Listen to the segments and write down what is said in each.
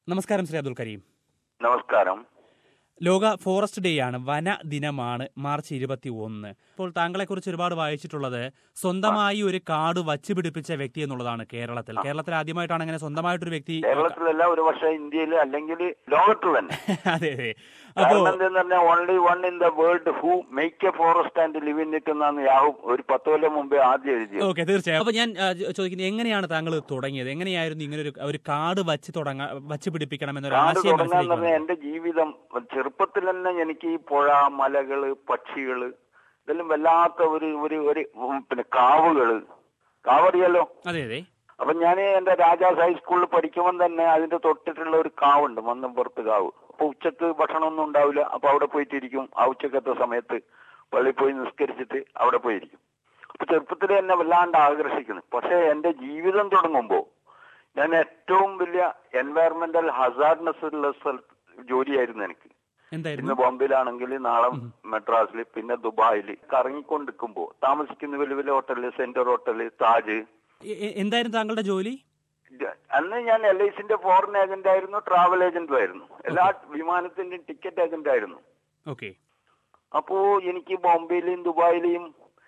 നമസ്കാരം ശ്രീ അബ്ദുൽ കരീം നമസ്കാരം ലോക ഫോറസ്റ്റ് ഡേ ആണ് വന ദിനമാണ് മാർച്ച് ഇരുപത്തി ഒന്ന് ഇപ്പോൾ താങ്കളെ കുറിച്ച് ഒരുപാട് വായിച്ചിട്ടുള്ളത് സ്വന്തമായി ഒരു കാട് വച്ച് പിടിപ്പിച്ച വ്യക്തി എന്നുള്ളതാണ് കേരളത്തിൽ കേരളത്തിൽ ആദ്യമായിട്ടാണ് അങ്ങനെ സ്വന്തമായിട്ടൊരു വ്യക്തി കേരളത്തിലല്ല ഒരു പക്ഷേ ഇന്ത്യയിൽ അല്ലെങ്കിൽ ലോകത്ത് തന്നെ അതെ അതെ അപ്പോ കാരണം എന്തെന്ന് പറഞ്ഞാൽ only one in the world who make a forest and live in it എന്നാണ് യാഹു ഒരു പത്ത് കൊല്ലം മുമ്പേ ആദ്യം എഴുതിയത് ഓക്കെ തീർച്ചയായും അപ്പൊ ഞാൻ ആ, ചോ- ചോദിക്കുന്നത് എങ്ങനെയാണ് താങ്കൾ തുടങ്ങിയത് എങ്ങനെയായിരുന്നു ഇങ്ങനെ ഒരു ഒരു കാട് വച്ച് തുടങ്ങാൻ വച്ച് പിടിപ്പിക്കണം എന്നൊരു കാട് ആശയം തുടങ്ങാന്ന് മനസ്സിലേക്ക് പറഞ്ഞാൽ വന്നത്? എന്റെ ജീവിതം ചെറുപ്പത്തിൽ തന്നെ എനിക്ക് ഈ പുഴ മലകള് പക്ഷികള് ഇതെല്ലാം വല്ലാത്ത ഒരു ഒരു ഒരു ഉം, പിന്നെ കാവുകള് കാവറിയല്ലോ അതെ അതെ അപ്പൊ ഞാൻ എന്റെ രാജാസ് ഹൈസ്കൂളിൽ പഠിക്കുമ്പോൾ തന്നെ അതിന്റെ തൊട്ടിട്ടുള്ള ഒരു കാവുണ്ട് മന്നംപുറത്ത് കാവ് അപ്പൊ ഉച്ചക്ക് ഭക്ഷണമൊന്നും ഉണ്ടാവില്ല അപ്പൊ അവിടെ പോയിട്ടിരിക്കും ആ ഉച്ചക്കത്തെ സമയത്ത് പള്ളിയിൽ പോയി നിസ്കരിച്ചിട്ട് അവിടെ പോയിരിക്കും അപ്പൊ ചെറുപ്പത്തിൽ എന്നെ വല്ലാണ്ട് ആകർഷിക്കുന്നു പക്ഷെ എന്റെ ജീവിതം തുടങ്ങുമ്പോ ഞാൻ ഏറ്റവും വലിയ എൻവയറമെന്റൽ ഹസാർഡ്നെസ് ഉള്ള സ്ഥലത്ത് ജോലിയായിരുന്നു എനിക്ക് എന്തായിരുന്നു ഇന്ന് ബോംബെയിലാണെങ്കിൽ നാളെ മെഡ്രാസിൽ പിന്നെ ദുബായിൽ കറങ്ങിക്കൊണ്ടിരിക്കുമ്പോ താമസിക്കുന്ന വലിയ വലിയ ഹോട്ടല് സെന്റർ ഹോട്ടല് താജ് എ- എ- എന്തായിരുന്നു താങ്കളുടെ ജോലി ഇത് അന്ന് ഞാൻ എൽ ഐ സിന്റെ ഫോറിൻ ഏജന്റ് ആയിരുന്നു ട്രാവൽ ഏജന്റും ആയിരുന്നു എല്ലാ വിമാനത്തിന്റെയും ടിക്കറ്റ് ഏജന്റ് ആയിരുന്നു ഓക്കെ അപ്പോ എനിക്ക് ബോംബെയിലെയും ദുബായിലെയും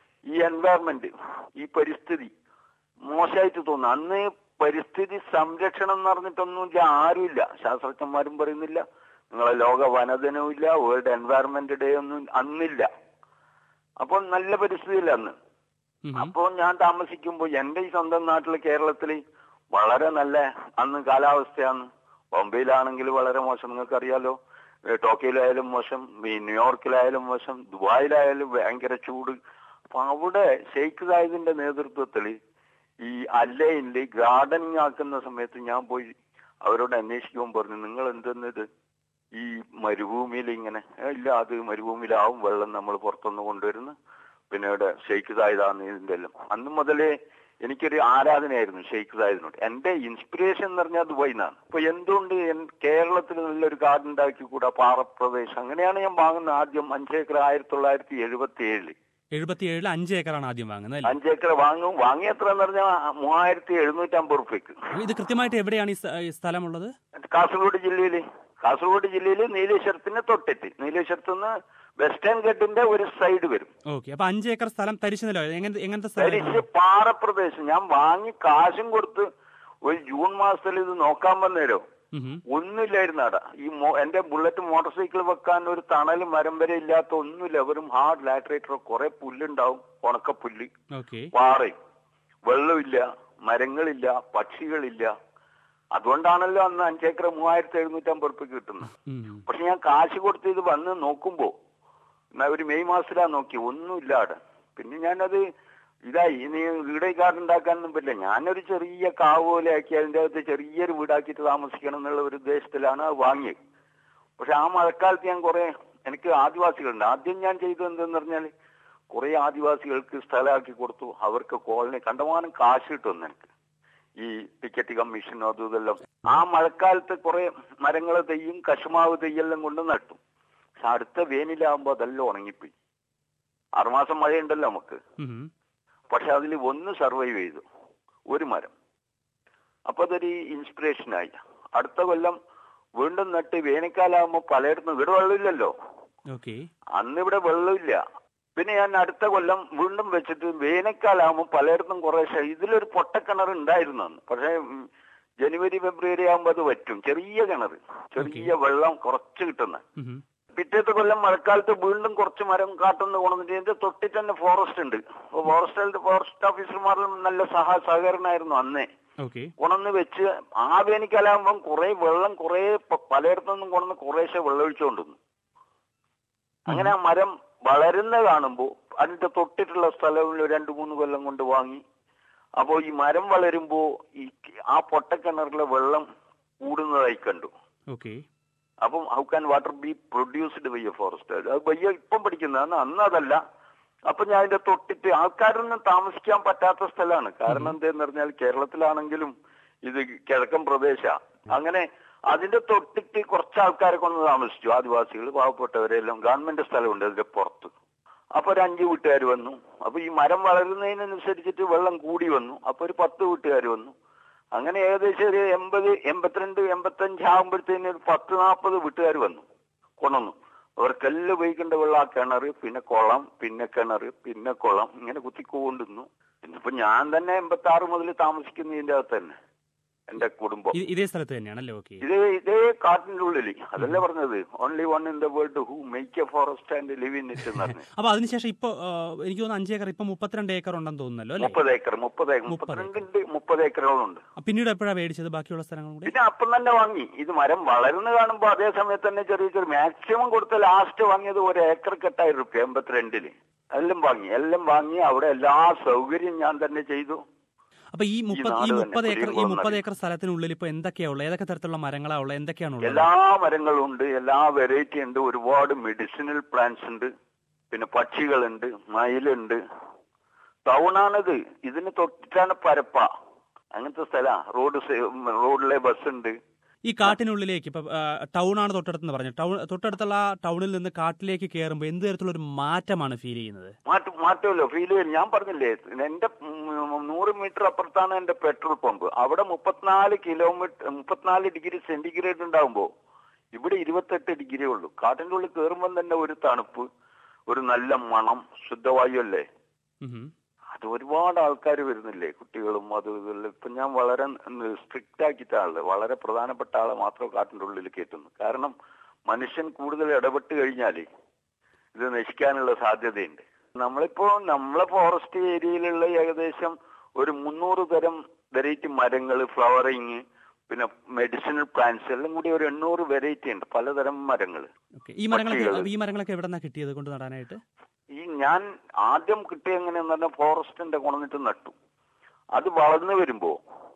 ഈ എൻവയറമെന്റ് ഈ പരിസ്ഥിതി മോശമായിട്ട് തോന്നുന്നു അന്ന് പരിസ്ഥിതി സംരക്ഷണം എന്ന് പറഞ്ഞിട്ടൊന്നും ഇല്ല ആരുമില്ല ശാസ്ത്രജ്ഞന്മാരും പറയുന്നില്ല നിങ്ങളെ ലോക വനദിനവും ഇല്ല വേൾഡ് എൻവയറമെന്റ് ഡേ ഒന്നും അന്നില്ല അപ്പൊ നല്ല പരിസ്ഥിതിയില്ല അന്ന് അപ്പോ ഞാൻ താമസിക്കുമ്പോ എന്റെ ഈ സ്വന്തം നാട്ടില് കേരളത്തില് വളരെ നല്ല അന്ന് കാലാവസ്ഥയാണ് ബോംബെയിലാണെങ്കിൽ വളരെ മോശം നിങ്ങൾക്ക് അറിയാലോ ഏ, ടോക്കിയോയിലായാലും മോശം ഈ ന്യൂയോർക്കിലായാലും മോശം ദുബായിലായാലും ഭയങ്കര ചൂട് അപ്പൊ അവിടെ ഷെയ്ഖ് സാഹിദിന്റെ നേതൃത്വത്തിൽ ഈ അല്ലയില് ഗാർഡനിങ് ആക്കുന്ന സമയത്ത് ഞാൻ പോയി അവരോട് അന്വേഷിക്കുമ്പോൾ പറഞ്ഞു നിങ്ങൾ എന്തെന്നത് ഈ മരുഭൂമിയിൽ ഇങ്ങനെ "ഏ, ഇല്ല അത് മരുഭൂമിയിലാവും വെള്ളം നമ്മൾ പുറത്തുനിന്ന് കൊണ്ടുവരുന്നു പിന്നെ ഇവിടെ ഷെയ്ഖ് സായിദാണ് ഇതിന്റെ എല്ലാം അന്ന് മുതലേ എനിക്കൊരു ആരാധനയായിരുന്നു ഷെയ്ഖ് സായിദിനോട് എന്റെ ഇൻസ്പിറേഷൻ എന്ന് പറഞ്ഞാൽ ദുബായി നിന്നാണ് അപ്പൊ എന്തുകൊണ്ട് എൻ- കേരളത്തിൽ നല്ലൊരു ഗാർഡൻ ഉണ്ടാക്കി കൂടാ പാറപ്രദേശം അങ്ങനെയാണ് ഞാൻ വാങ്ങുന്നത് ആദ്യം അഞ്ചേക്കർ ആയിരത്തി തൊള്ളായിരത്തി എഴുപത്തി ഏഴില് എഴുപത്തിയേഴിൽ അഞ്ച് ഏക്കറാണ് ആദ്യം വാങ്ങുന്നത് അല്ലേ അഞ്ചേക്കർ വാങ്ങും വാങ്ങിയ എത്ര എന്ന് പറഞ്ഞാൽ മൂവായിരത്തി എഴുന്നൂറ്റി അമ്പത് റുപ്യക്ക് അപ്പൊ ഇത് കൃത്യമായിട്ട് എവിടെയാണ് ഈ സ്ഥ- ഈ സ്ഥലമുള്ളത് കാസർഗോഡ് ജില്ലയില് കാസർഗോഡ് ജില്ലയില് നീലേശ്വരത്തിന് തൊട്ടിട്ട് നീലേശ്വരത്ത് നിന്ന് വെസ്റ്റേൺ ഗഡിന്റെ ഒരു സൈഡ് വരും ഓക്കെ അപ്പൊ അഞ്ച് ഏക്കർ സ്ഥലം തരിശു നിലോ എങ്ങനത്തെ എങ്ങനത്തെ സ്ഥലം തരിശ് പാറപ്രദേശം ഞാൻ വാങ്ങി കാശും കൊടുത്ത് ഒരു ജൂൺ മാസത്തിൽ ഇത് നോക്കാൻ വന്നേരോ ഒന്നുമില്ലായിരുന്നു അവിടെ ഈ മോ- എന്റെ ബുള്ളറ്റ് മോട്ടോർ സൈക്കിൾ വെക്കാൻ ഒരു തണൽ മരം വരെ ഇല്ലാത്ത ഒന്നുമില്ല വെറും ഹാർഡ് ലാറ്ററേറ്ററോ കുറെ പുല്ലുണ്ടാവും ഉണക്ക പുല്ല് ഓക്കെ പാറയും വെള്ളമില്ല മരങ്ങളില്ല പക്ഷികളില്ല അതുകൊണ്ടാണല്ലോ അന്ന് അഞ്ചേക്കർ മൂവായിരത്തി എഴുന്നൂറ്റി അമ്പത് റുപ്യ കിട്ടുന്നത് പക്ഷെ ഞാൻ കാശ് കൊടുത്ത് ഇത് വന്ന് നോക്കുമ്പോ എന്നാ ഒരു മെയ് മാസത്തിലാ നോക്കി ഒന്നുമില്ല അവിടെ പിന്നെ ഞാനത് ഇതായി ഇനി വീട് കാർഡ് ഉണ്ടാക്കാനൊന്നും പറ്റില്ല ഞാനൊരു ചെറിയ കാവ് പോലെ ആക്കി അതിന്റെ അകത്ത് ചെറിയൊരു വീടാക്കിയിട്ട് താമസിക്കണം എന്നുള്ള ഒരു ഉദ്ദേശത്തിലാണ് അത് വാങ്ങിയത് പക്ഷെ ആ മഴക്കാലത്ത് ഞാൻ കുറെ എനിക്ക് ആദിവാസികളുണ്ട് ആദ്യം ഞാൻ ചെയ്തത് എന്തെന്ന് പറഞ്ഞാൽ കുറെ ആദിവാസികൾക്ക് സ്ഥലമാക്കി കൊടുത്തു അവർക്ക് കോളനി കണ്ടമാനം കാശ് കിട്ടും എനിക്ക് ഈ ടിക്കറ്റ് കമ്മീഷനും അതും ഇതെല്ലാം ആ മഴക്കാലത്ത് കുറെ മരങ്ങൾ തെയ്യും കശുമാവ് തെയ്യെല്ലാം കൊണ്ട് നട്ടു പക്ഷെ അടുത്ത വേനിലാകുമ്പോ അതെല്ലാം ഉണങ്ങിപ്പോയി ആറുമാസം മഴയുണ്ടല്ലോ നമുക്ക് പക്ഷെ അതിൽ ഒന്ന് സർവൈവ് ചെയ്തു ഒരു മരം അപ്പൊ അതൊരു ഇൻസ്പിറേഷനായി അടുത്ത കൊല്ലം വീണ്ടും നട്ട് വേനൽക്കാലാകുമ്പോ പലയിടത്തും ഇവിടെ വെള്ളമില്ലല്ലോ ഓക്കെ അന്ന് ഇവിടെ വെള്ളമില്ല പിന്നെ ഞാൻ അടുത്ത കൊല്ലം വീണ്ടും വെച്ചിട്ട് വേനൽക്കാലാകുമ്പോൾ പലയിടത്തും കുറേശ്ശെ ഇതിലൊരു പൊട്ടക്കിണർ ഉണ്ടായിരുന്നു അന്ന് പക്ഷേ ഉം, ജനുവരി ഫെബ്രുവരി ആകുമ്പോൾ അത് വറ്റും ചെറിയ കിണർ ചെറിയ വെള്ളം കുറച്ച് കിട്ടുന്ന പിറ്റേത്തെ കൊല്ലം മഴക്കാലത്ത് വീണ്ടും കുറച്ച് മരം കാട്ടുന്ന കൊണ്ടുവന്നിട്ട് ഇതിന്റെ തൊട്ടിട്ട് തന്നെ ഫോറസ്റ്റ് ഉണ്ട് അപ്പൊ ഫോറസ്റ്റ് ഫോറസ്റ്റ് ഓഫീസർമാരും നല്ല സഹ സഹകരണമായിരുന്നു അന്നേ ഓക്കെ കൊണന്ന് വെച്ച് ആ വേനൽക്കാലാകുമ്പം കുറെ വെള്ളം കുറെ പ- പലയിടത്തുനിന്നും കൊണ്ടുവന്ന് കുറേശ്ശെ വെള്ളം ഒഴിച്ചുകൊണ്ടിരുന്നു അങ്ങനെ ആ മരം വളരുന്ന കാണുമ്പോ അതിന്റെ തൊട്ടിട്ടുള്ള സ്ഥലം ഒരു രണ്ടു മൂന്ന് കൊല്ലം കൊണ്ട് വാങ്ങി അപ്പോ ഈ മരം വളരുമ്പോ ഈ ആ പൊട്ടക്കിണറിലെ വെള്ളം കൂടുന്നതായി കണ്ടു ഓക്കെ അപ്പം how can water be produced by a forest അത് ബയ്യ ഇപ്പം പഠിക്കുന്നതാണ് അന്ന് അതല്ല അപ്പൊ ഞാൻ അതിന്റെ തൊട്ടിട്ട് ആൾക്കാരൊന്നും താമസിക്കാൻ പറ്റാത്ത സ്ഥലമാണ് കാരണം എന്താന്ന് പറഞ്ഞാൽ കേരളത്തിലാണെങ്കിലും ഇത് കിഴക്കൻ പ്രദേശ അങ്ങനെ അതിന്റെ തൊട്ടിട്ട് കുറച്ച് ആൾക്കാരെ കൊണ്ട് താമസിച്ചു ആദിവാസികൾ പാവപ്പെട്ടവരെല്ലാം ഗവൺമെന്റ് സ്ഥലമുണ്ട് അതിന്റെ പുറത്ത് അപ്പൊ ഒരു അഞ്ച് വീട്ടുകാർ വന്നു അപ്പൊ ഈ മരം വളരുന്നതിനനുസരിച്ചിട്ട് വെള്ളം കൂടി വന്നു അപ്പൊ ഒരു പത്ത് വീട്ടുകാർ വന്നു അങ്ങനെ ഏകദേശം ഒരു എൺപത് എൺപത്തിരണ്ട് എൺപത്തഞ്ച് ആകുമ്പോഴത്തേന് ഒരു പത്ത് നാൽപ്പത് വീട്ടുകാർ വന്നു കൊണ്ടുവന്നു അവർക്കെല്ലാം ഉപയോഗിക്കേണ്ട വെള്ളം ആ കിണർ പിന്നെ കുളം പിന്നെ കിണർ പിന്നെ കുളം ഇങ്ങനെ കുത്തിക്കൊണ്ടിരുന്നു ഇന്നിപ്പോ ഞാൻ തന്നെ എൺപത്തി ആറ് മുതൽ താമസിക്കുന്നു ഇതിന്റെ അകത്ത് തന്നെ എന്റെ കുടുംബം ഇ- ഇതേ സ്ഥലത്ത് തന്നെയാണല്ലേ ഓക്കെ ഇത് ഇതേ കാട്ടിന്റെ ഉള്ളിൽ അതല്ലേ പറഞ്ഞത് only one in the world who make a forest and live in it എന്ന് പറഞ്ഞു അപ്പൊ അതിനുശേഷം ഇപ്പൊ ആ, എനിക്ക് തോന്നുന്നു അഞ്ച് ഏക്കർ ഇപ്പൊ മുപ്പത്തിരണ്ട് ഏക്കർ ഉണ്ടെന്ന് തോന്നുന്നല്ലോ അല്ലേ മുപ്പത് ഏക്കർ മുപ്പത് ഏക്കർ മുപ്പത്തിരണ്ട് മുപ്പത് ഏക്കറുകളുണ്ട് പിന്നീട് എപ്പോഴാണ് മേടിച്ചത് ബാക്കിയുള്ള സ്ഥലങ്ങളും കൂടി പിന്നെ അപ്പം തന്നെ വാങ്ങി ഇത് മരം വളരുന്ന കാണുമ്പോ അതേ സമയത്ത് തന്നെ ചെറിയ ചെറിയ മാക്സിമം കൊടുത്ത ലാസ്റ്റ് വാങ്ങിയത് ഒരു ഏക്കർക്ക് എട്ടായിരം റുപ്യ എൺപത്തിരണ്ടില് എല്ലാം വാങ്ങി എല്ലാം വാങ്ങി അവിടെ എല്ലാ സൗകര്യം ഞാൻ തന്നെ ചെയ്തു അപ്പൊ ഈ മുപ്പത് ഈ നാട് തന്നെ, മുപ്പത് ഏക്കർ ഈ കുടിയേറുമ്പോൾ മുപ്പത് ഒന്നല്ല. ഏക്കർ സ്ഥലത്തിനുള്ളിൽ ഇപ്പൊ എന്തൊക്കെയാ ഉള്ളത് ഏതൊക്കെ തരത്തിലുള്ള മരങ്ങളാ ഉള്ളത് എന്തൊക്കെയാണ് ഉള്ളത് എല്ലാ മരങ്ങളും ഉണ്ട് എല്ലാ വെറൈറ്റി ഉണ്ട് ഒരുപാട് മെഡിസിനൽ പ്ലാന്റ്സ് ഉണ്ട് പിന്നെ പക്ഷികളുണ്ട് മയിലുണ്ട് ടൗണാണിത് ഇതിന് തൊട്ടിട്ടാണ് പരപ്പ അങ്ങനത്തെ സ്ഥലാ റോഡ് സൈ- റോഡിലെ ബസ് ഉണ്ട് ഈ കാട്ടിനുള്ളിലേക്ക് ഇപ്പൊ ടൗൺ ആണ് തൊട്ടടുത്തെന്ന് പറഞ്ഞു ടൗൺ തൊട്ടടുത്തുള്ള ആ ടൗണിൽ നിന്ന് കാട്ടിലേക്ക് കയറുമ്പോൾ എന്ത് തരത്തിലുള്ള ഒരു മാറ്റമാണ് ഫീൽ ചെയ്യുന്നത് മാറ്റം മാറ്റമല്ലോ ഫീൽ ചെയ്യും ഞാൻ പറഞ്ഞില്ലേ എന്റെ ഉം, നൂറ് മീറ്റർ അപ്പുറത്താണ് എന്റെ പെട്രോൾ പമ്പ് അവിടെ മുപ്പത്തിനാല് കിലോമീറ്റർ മുപ്പത്തിനാല് ഡിഗ്രി സെന്റിഗ്രേഡ് ഉണ്ടാവുമ്പോ ഇവിടെ ഇരുപത്തെട്ട് ഡിഗ്രി ഉള്ളൂ കാട്ടിന്റെ ഉള്ളിൽ കയറുമ്പോൾ തന്നെ ഒരു തണുപ്പ് ഒരു നല്ല മണം ശുദ്ധവായു അല്ലേ ഉഹും. അത് ഒരുപാട് ആൾക്കാർ വരുന്നില്ലേ കുട്ടികളും അതും ഇതെല്ലാം ഇപ്പൊ ഞാൻ വളരെ സ്ട്രിക്റ്റ് ആക്കിയിട്ട ആള് വളരെ പ്രധാനപ്പെട്ട ആളെ മാത്രം കാട്ടിന്റെ ഉള്ളിൽ കയറ്റുന്നു കാരണം മനുഷ്യൻ കൂടുതൽ ഇടപെട്ട് കഴിഞ്ഞാല് ഇത് നശിക്കാനുള്ള സാധ്യതയുണ്ട് നമ്മളിപ്പോ നമ്മളെ ഫോറസ്റ്റ് ഏരിയയിലുള്ള ഏകദേശം ഒരു മുന്നൂറ് തരം വെറൈറ്റി മരങ്ങൾ ഫ്ലവറിങ് പിന്നെ മെഡിസിനൽ പ്ലാന്റ്സ് എല്ലാം കൂടി ഒരു എണ്ണൂറ് വെറൈറ്റി ഉണ്ട് പലതരം മരങ്ങൾ ഓക്കെ ഈ മരങ്ങളൊക്കെ പക്ഷികള്. ഈ മരങ്ങളൊക്കെ എവിടെ നിന്നാ കിട്ടിയത് കൊണ്ട് നടാനായിട്ട് ഈ ഞാൻ ആദ്യം കിട്ടിയ എങ്ങനെയെന്ന് പറഞ്ഞാൽ ഫോറസ്റ്റിന്റെ കൊണ്ടിട്ട് നട്ടു അത് വളർന്നു വരുമ്പോ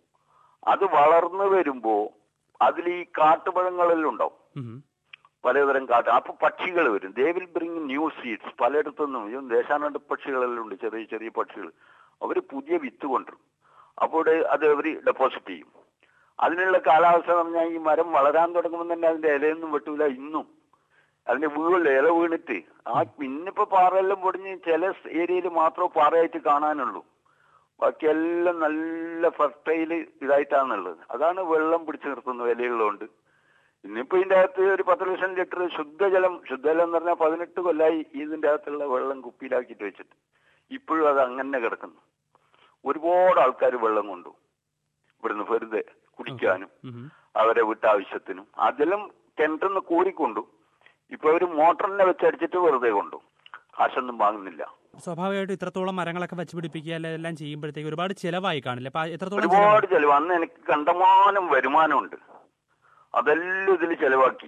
അത് വളർന്നു വരുമ്പോ അതിൽ ഈ കാട്ടുപഴങ്ങളെല്ലാം ഉണ്ടാവും ഉഹും. പലതരം കാട്ട് അപ്പൊ പക്ഷികൾ വരും they will bring new seeds പലയിടത്തുനിന്നും ഈ ദേശാനണ്ട് പക്ഷികളെല്ലാം ഉണ്ട് ചെറിയ ചെറിയ പക്ഷികൾ അവർ പുതിയ വിത്ത് കൊണ്ടുവരും അപ്പോൾ അത് അവർ ഡെപ്പോസിറ്റ് ചെയ്യും അതിനുള്ള കാലാവസ്ഥ എന്ന് പറഞ്ഞാൽ ഈ മരം വളരാൻ തുടങ്ങുമ്പോൾ തന്നെ അതിന്റെ ഇലയൊന്നും വെട്ടൂല ഇന്നും അതിന്റെ വീഴുള്ള ഇല വീണിട്ട് ആ പിന്നിപ്പോ പാറയെല്ലാം പൊടിഞ്ഞ് ചില ഏരിയയിൽ മാത്രമേ പാറയായിട്ട് കാണാനുള്ളൂ ബാക്കിയെല്ലാം നല്ല ഫെർട്ടൈല് ഇതായിട്ടാണുള്ളത് അതാണ് വെള്ളം പിടിച്ചു നിർത്തുന്നത് ഇലയുള്ളതുകൊണ്ട് ഇന്നിപ്പോ ഇതിന്റെ അകത്ത് ഒരു പത്ത് ലക്ഷം ലിറ്റർ ശുദ്ധജലം ശുദ്ധജലം എന്ന് പറഞ്ഞാൽ പതിനെട്ട് കൊല്ലായി ഇതിന്റെ അകത്തുള്ള വെള്ളം കുപ്പിയിലാക്കിയിട്ട് വെച്ചിട്ട് ഇപ്പോഴും അത് അങ്ങനെ കിടക്കുന്നു ഒരുപാട് ആൾക്കാർ വെള്ളം കൊണ്ടു ഇവിടുന്ന് വെറുതെ കുടിക്കാനും ഉഹും. അവരെ വീട്ടാവശ്യത്തിനും അതെല്ലാം കിണറ്റിന്ന് കോരിക്കൊണ്ടു ഇപ്പൊ അവര് മോട്ടറിനെ വെച്ചടിച്ചിട്ട് വെറുതെ കൊണ്ടു കാശൊന്നും വാങ്ങുന്നില്ല സ്വാഭാവികമായിട്ടും ഇത്രത്തോളം മരങ്ങളൊക്കെ വെച്ച് പിടിപ്പിക്കുക അല്ലെ എല്ലാം ചെയ്യുമ്പോഴത്തേക്ക് ഒരുപാട് ചിലവായി കാണില്ല അപ്പൊ എത്രത്തോളം ചിലവായി? ഒരുപാട് ചെലവ് അന്ന് എനിക്ക് കണ്ടമാനം വരുമാനമുണ്ട് അതെല്ലാം ഇതിൽ ചെലവാക്കി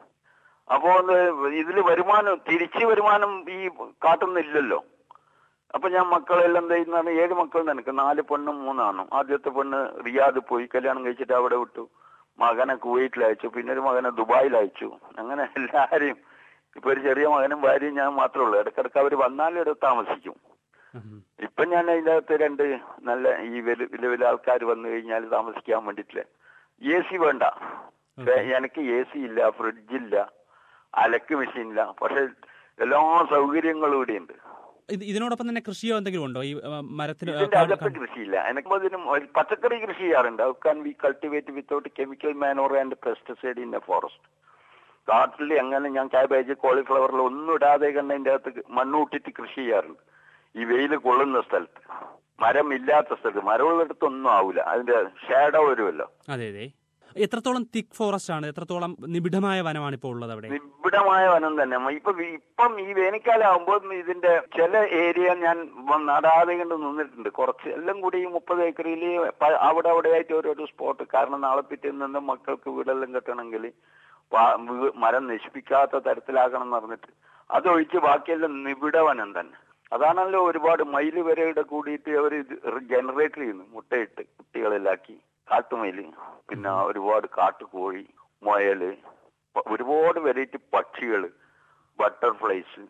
അപ്പോ ഇത് ഇതില് വരുമാനം തിരിച്ച് വരുമാനം ഈ കാട്ടുന്നില്ലല്ലോ അപ്പൊ ഞാൻ മക്കളെല്ലാം എന്താ ചെയ്യുന്നതാണ് ഏഴ് മക്കൾ എനിക്ക് നാല് പെണ്ണും മൂന്നാണും ആദ്യത്തെ പെണ്ണ് റിയാദ് പോയി കല്യാണം കഴിച്ചിട്ട് അവിടെ വിട്ടു മകനെ കുവൈറ്റിൽ അയച്ചു പിന്നെ ഒരു മകനെ ദുബായിൽ അയച്ചു അങ്ങനെ എല്ലാരെയും ഇപ്പൊ ഒരു ചെറിയ മകനും ഭാര്യയും ഞാൻ മാത്രമേ ഉള്ളൂ ഇടക്കിടക്ക് അവര് വന്നാലും ഇവിടെ താമസിക്കും ഉഹും. ഇപ്പൊ ഞാൻ അതിന്റെ അകത്ത് രണ്ട് നല്ല ഈ വലിയ വലിയ വലിയ ആൾക്കാർ വന്നു കഴിഞ്ഞാൽ താമസിക്കാൻ വേണ്ടിട്ടില്ല എ സി വേണ്ട Okay. എനിക്ക് എ സി ഇല്ല ഫ്രിഡ്ജില്ല അലക്ക് മെഷീൻ ഇല്ല പക്ഷെ എല്ലാ സൗകര്യങ്ങളും ഇവിടെ ഉണ്ട് ഇത് ഇതിനോടൊപ്പം തന്നെ കൃഷിയോ എന്തെങ്കിലും ഉണ്ടോ ഈ ആ, മരത്തിന് ആ, ഇതിന്റെ കാട് അകത്ത് കൃഷിയില്ല എനിക്ക് അതിനും ഒരു പച്ചക്കറി കൃഷി ചെയ്യാറുണ്ട് can be cultivate without chemical manure and pesticide in a forest കാട്ടിൽ അങ്ങനെ ഞാൻ കാബേജ് കോളിഫ്ലവറിൽ ഒന്നും ഇടാതെ കണ്ട് അതിന്റെ അകത്ത് മണ്ണൂട്ടിട്ട് കൃഷി ചെയ്യാറുണ്ട് ഈ വെയിൽ കൊള്ളുന്ന സ്ഥലത്ത് മരം ഇല്ലാത്ത സ്ഥലത്ത് മരമുള്ളിടത്തൊന്നും ആവൂല അതിന്റെ ഷാഡോ വരുമല്ലോ അതെ അതെ എത്രത്തോളം തിക്ക് ഫോറസ്റ്റ് ആണ് എത്രത്തോളം നിബിഡമായ വനമാണ് ഇപ്പോൾ ഉള്ളത് അവിടെ നിബിഡമായ വനം തന്നെ ഇപ്പൊ വി- ഇപ്പം ഈ വേനൽക്കാലം ആകുമ്പോൾ ഇതിന്റെ ചില ഏരിയ ഞാൻ വ- നടാതെ കണ്ട് നിന്നിട്ടുണ്ട് കുറച്ച് എല്ലാം കൂടി ഈ മുപ്പത് ഏക്കറിൽ അവിടെ അവിടെ ആയിട്ട് ഓരോരോ സ്പോട്ട് കാരണം നാളെ പിറ്റേന്ന് നിന്ന് മക്കൾക്ക് വീടെല്ലാം കെട്ടണമെങ്കിൽ വാ- വീ- മരം നശിപ്പിക്കാത്ത തരത്തിലാക്കണം എന്ന് പറഞ്ഞിട്ട് അതൊഴിച്ച് ബാക്കിയെല്ലാം നിബിഡ വനം തന്നെ അതാണല്ലോ ഒരുപാട് മയില് വരെ ഇവിടെ കൂടിയിട്ട് അവർ ജനറേറ്റർ ചെയ്യുന്നു മുട്ടയിട്ട് കുട്ടികളിലാക്കി കാട്ടുമയില് പിന്നെ ഒരുപാട് കാട്ടുകോഴി മുയല് പ- ഒരുപാട് വെറൈറ്റി പക്ഷികൾ ബട്ടർഫ്ലൈസ്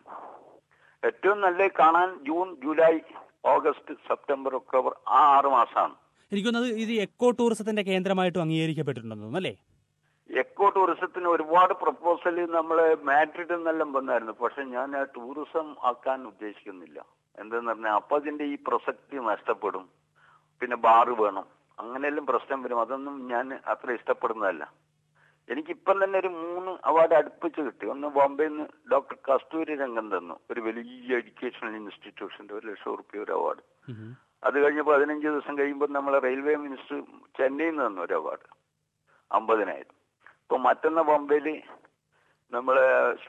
ഏറ്റവും നല്ല കാണാൻ June July August September October ആ ആറ് മാസമാണ് എനിക്ക് തോന്നുന്നത് ഇത് എക്കോ ടൂറിസത്തിന്റെ കേന്ദ്രമായിട്ടും അംഗീകരിക്കപ്പെട്ടിട്ടുണ്ടെന്ന് തോന്നുന്നു അല്ലേ എക്കോ ടൂറിസത്തിന് ഒരുപാട് പ്രപ്പോസൽ നമ്മള് മാഡ്രിഡിൽ നിന്നെല്ലാം വന്നായിരുന്നു പക്ഷെ ഞാൻ ആ ടൂറിസം ആക്കാൻ ഉദ്ദേശിക്കുന്നില്ല എന്തെന്ന് പറഞ്ഞാൽ അപ്പൊ അതിന്റെ ഈ പ്രസക്തി നഷ്ടപ്പെടും പിന്നെ ബാറ് വേണം അങ്ങനെയെല്ലാം പ്രശ്നം വരും അതൊന്നും ഞാൻ അത്ര ഇഷ്ടപ്പെടുന്നതല്ല എനിക്കിപ്പം തന്നെ ഒരു മൂന്ന് അവാർഡ് അടുപ്പിച്ച് കിട്ടി ഒന്ന് ബോംബെയിൽ നിന്ന് ഡോക്ടർ കസ്തൂരി രംഗം തന്നു ഒരു വലിയ എഡ്യൂക്കേഷണൽ ഇൻസ്റ്റിറ്റ്യൂഷന്റെ ഒരു ലക്ഷം റുപ്യ ഒരു അവാർഡ് ഉം. അത് കഴിഞ്ഞ് പതിനഞ്ച് ദിവസം കഴിയുമ്പോൾ നമ്മളെ റെയിൽവേ മിനിസ്റ്റർ ചെന്നൈയിൽ നിന്ന് തന്നു ഒരു അവാർഡ് അമ്പതിനായിരം ഇപ്പൊ മറ്റൊന്ന് ബോംബെയിൽ നമ്മളെ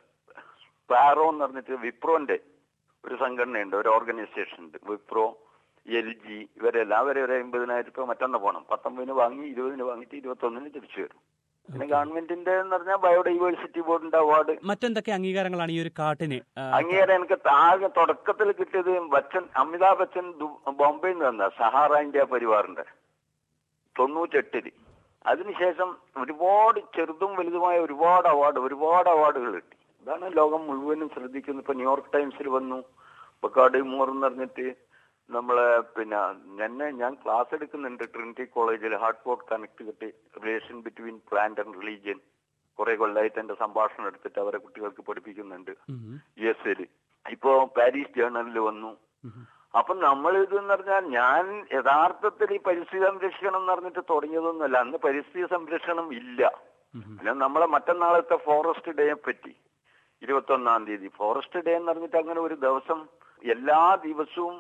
സ്പാറോ എന്ന് പറഞ്ഞിട്ട് വിപ്രോന്റെ ഒരു സംഘടനയുണ്ട് ഒരു ഓർഗനൈസേഷൻ ഉണ്ട് വിപ്രോ എൽ ജി ഇവരെല്ലാം അവരെ ഒരു അമ്പതിനായിരം രൂപ മറ്റൊന്ന് പോകണം പത്തൊമ്പതിന് വാങ്ങി ഇരുപതിന് വാങ്ങിയിട്ട് ഇരുപത്തൊന്നിന് തിരിച്ചു വരും പിന്നെ ഗവൺമെന്റിന്റെ എന്ന് പറഞ്ഞാൽ ബയോഡൈവേഴ്സിറ്റി ബോർഡിന്റെ അവാർഡ് മറ്റെന്തൊക്കെ അംഗീകാരങ്ങളാണ് ഈ ഒരു കാട്ടിന് ആ, അങ്ങേരെ എനിക്ക് ആകെ തുടക്കത്തിൽ കിട്ടിയത് ബച്ചൻ അമിതാഭ് ബച്ചൻ ദു- ബോംബെയിൽ നിന്ന് തന്ന സഹാറ ഇന്ത്യ പരിവാറിന്റെ തൊണ്ണൂറ്റെട്ടില് അതിനുശേഷം ഒരുപാട് ചെറുതും വലുതുമായ ഒരുപാട് അവാർഡ് ഒരുപാട് അവാർഡുകൾ കിട്ടി അതാണ് ലോകം മുഴുവനും ശ്രദ്ധിക്കുന്നത് ഇപ്പൊ ന്യൂയോർക്ക് ടൈംസിൽ വന്നു ബക്കാർഡ് മോർ എന്ന് പറഞ്ഞിട്ട് നമ്മളെ പിന്നെ എന്നെ ഞാൻ ക്ലാസ് എടുക്കുന്നുണ്ട് ട്രിനിറ്റി കോളേജിൽ ഹാർട്ട് ഫോർട്ട് കണക്ട് കിട്ടി relation between plant and religion കുറെ കൊല്ലമായിട്ട് എന്റെ സംഭാഷണം എടുത്തിട്ട് അവരെ കുട്ടികൾക്ക് പഠിപ്പിക്കുന്നുണ്ട് ഉം. യു എസ് എയിൽ ഇപ്പോ പാരീസ് ജേർണലിൽ വന്നു ഉം. അപ്പൊ നമ്മൾ ഇതെന്ന് പറഞ്ഞാൽ ഞാൻ യഥാർത്ഥത്തിൽ ഈ പരിസ്ഥിതി സംരക്ഷണം എന്ന് പറഞ്ഞിട്ട് തുടങ്ങിയതൊന്നുമല്ല അന്ന് പരിസ്ഥിതി സംരക്ഷണം ഇല്ല ഉം. പിന്നെ നമ്മളെ മറ്റന്നാളത്തെ ഫോറസ്റ്റ് ഡേയെ പറ്റി ഇരുപത്തൊന്നാം തീയതി ഫോറസ്റ്റ് ഡേ എന്ന് പറഞ്ഞിട്ട് അങ്ങനെ ഒരു ദിവസം എല്ലാ ദിവസവും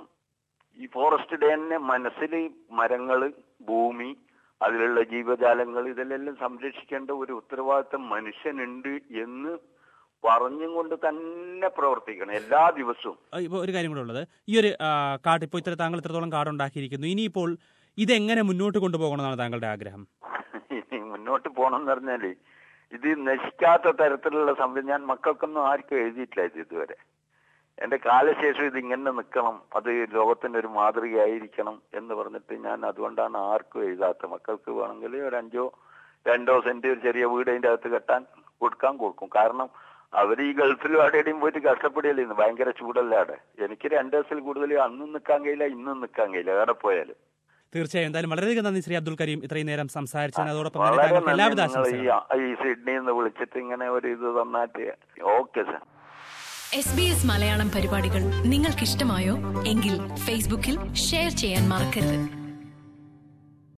ഈ ഫോറസ്റ്റ് ഡേ തന്നെ മനസ്സിൽ മരങ്ങള് ഭൂമി അതിലുള്ള ജീവജാലങ്ങൾ ഇതെല്ലാം സംരക്ഷിക്കേണ്ട ഒരു ഉത്തരവാദിത്തം മനുഷ്യനുണ്ട് എന്ന് പറഞ്ഞും കൊണ്ട് തന്നെ പ്രവർത്തിക്കണം എല്ലാ ദിവസവും ആ, ഇപ്പൊ ഒരു കാര്യം കൂടെ ഉള്ളത് ഈ ഒരു ആ, കാട് ഇപ്പോൾ ഇത്ര താങ്കൾ ഇത്രത്തോളം കാടുണ്ടാക്കിയിരിക്കുന്നു ഇനിയിപ്പോൾ ഇതെങ്ങനെ മുന്നോട്ട് കൊണ്ടുപോകണമെന്നാണ് താങ്കളുടെ ആഗ്രഹം ഇനി മുന്നോട്ട് പോകണം എന്ന് പറഞ്ഞാല് ഇത് നശിക്കാത്ത തരത്തിലുള്ള സംവിധാനം ഞാൻ മക്കൾക്കൊന്നും ആർക്കും എഴുതിയിട്ടില്ല ഇത് ഇതുവരെ എന്റെ കാലശേഷം ഇത് ഇങ്ങനെ നിൽക്കണം അത് ലോകത്തിന്റെ ഒരു മാതൃകയായിരിക്കണം എന്ന് പറഞ്ഞിട്ട് ഞാൻ അതുകൊണ്ടാണ് ആർക്കും എഴുതാത്ത മക്കൾക്ക് വേണമെങ്കിൽ ഒരു അഞ്ചോ രണ്ടോ സെന്റ് ഒരു ചെറിയ വീട് അതിന്റെ അകത്ത് കെട്ടാൻ കൊടുക്കാൻ കൊടുക്കും കാരണം അവർ ഈ ഗൾഫിലും അവിടെയും പോയിട്ട് കഷ്ടപ്പെടുകയല്ലേ ഇന്ന് ഭയങ്കര ചൂടല്ല അവിടെ എനിക്ക് രണ്ട് ദിവസത്തിൽ കൂടുതൽ അന്നും നിൽക്കാൻ കഴിയില്ല ഇന്നും നിൽക്കാൻ കഴിയില്ല എവിടെ പോയാലും തീർച്ചയായും എന്തായാലും വളരെയധികം നന്ദി ശ്രീ അബ്ദുൽ കരീം ഇത്രയും നേരം സംസാരിച്ചതിന് അതോടൊപ്പം തന്നെ വളരെ താങ്കൾക്ക് എല്ലാവിധ നന്ദി നിങ്ങൾ ഈ ആശംസകളും ഈ സിഡ്നിയിൽ നിന്ന് വിളിച്ചിട്ട് ഇങ്ങനെ ഒരു ഇത് തന്നാട്ട് okay sir S B S Malayalam പരിപാടികൾ നിങ്ങൾക്കിഷ്ടമായോ എങ്കിൽ ഫേസ്ബുക്കിൽ ഷെയർ ചെയ്യാൻ മറക്കരുത്